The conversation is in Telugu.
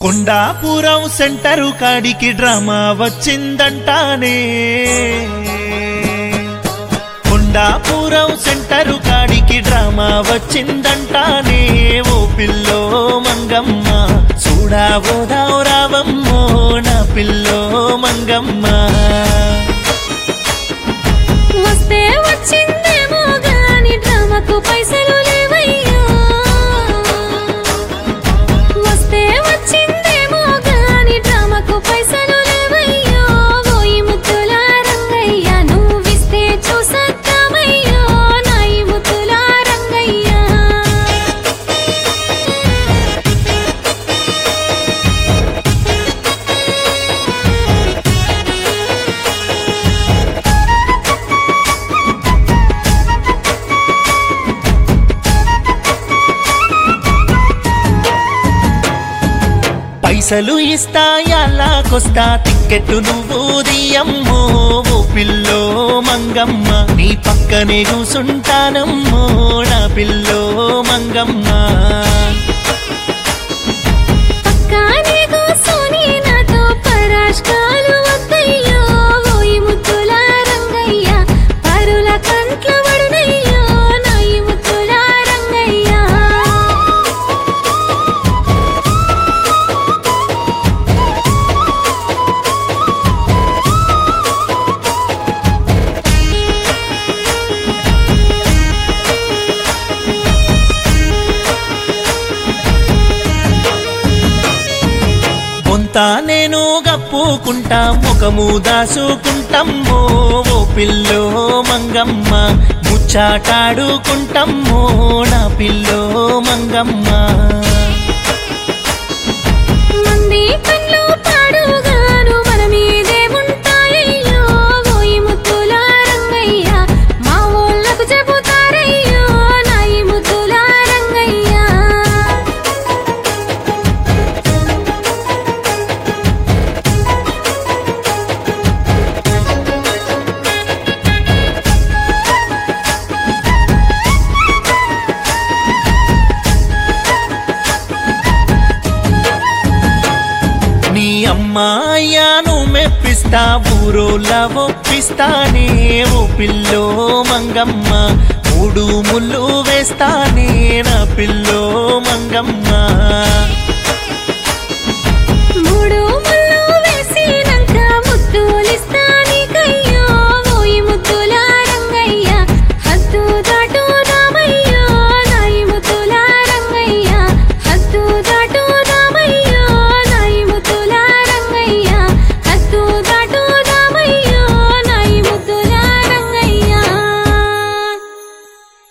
కొండాపురం సెంటరు కాడికి డ్రామా వచ్చిందంటానే కొండాపురం సెంటరు కాడికి డ్రామా వచ్చిందంటానే ఓ పిల్లో మంగమ్మ చూడాబోదావు రావమ్మో నా పిల్లో మంగమ్మ వస్తే వచ్చిందేమో గాని డ్రామాకు పైసలు లేవయ్యా వస్తే వచ్చిందేమో గాని డ్రామాకు పైసలు లేవయ్యో ఓయి ముద్దుల రంగయ్య నువ్విస్తే చూసద్దామయ్యో నాయి ముద్దుల రంగయ్య పైసలు ఇస్తా కొస్తా టిక్కెట్టు నువ్వు దియమ్మో ఓ పిల్లో మంగమ్మ నీ పక్కనే కూసుంటానమ్మో నా పిల్లో మంగమ్మ పక్కానే కూసోని నాతో పరాష్కాలు వద్దయ్యో ఓయి ముద్దుల రంగయ్య పరుల కంట్ల వడునయ్యో నాయి ముద్దుల రంగయ్య బొంత నేను గప్పుకుంటా ముఖము దాసుకుంటమ్మో ఓ పిల్లో మంగమ్మ ముచ్చాటాడుకుంటమ్మో నా పిల్లో మంగమ్మ మంది కళ్ళు పాడుగాను మన మీదే ఉంటాయయ్యో ఓయి ముద్దుల రంగయ్య మా ఊళ్ళకు చెబుతారయ్యో నాయి ముద్దుల రంగయ్య నీ అమ్మాయ్యాను మెప్పిస్తా ఊరోలా ఒప్పిస్తానే ఓ పిల్లో మంగమ్మ మూడు ముళ్ళు వేస్తానే నా పిల్లో మంగమ్మ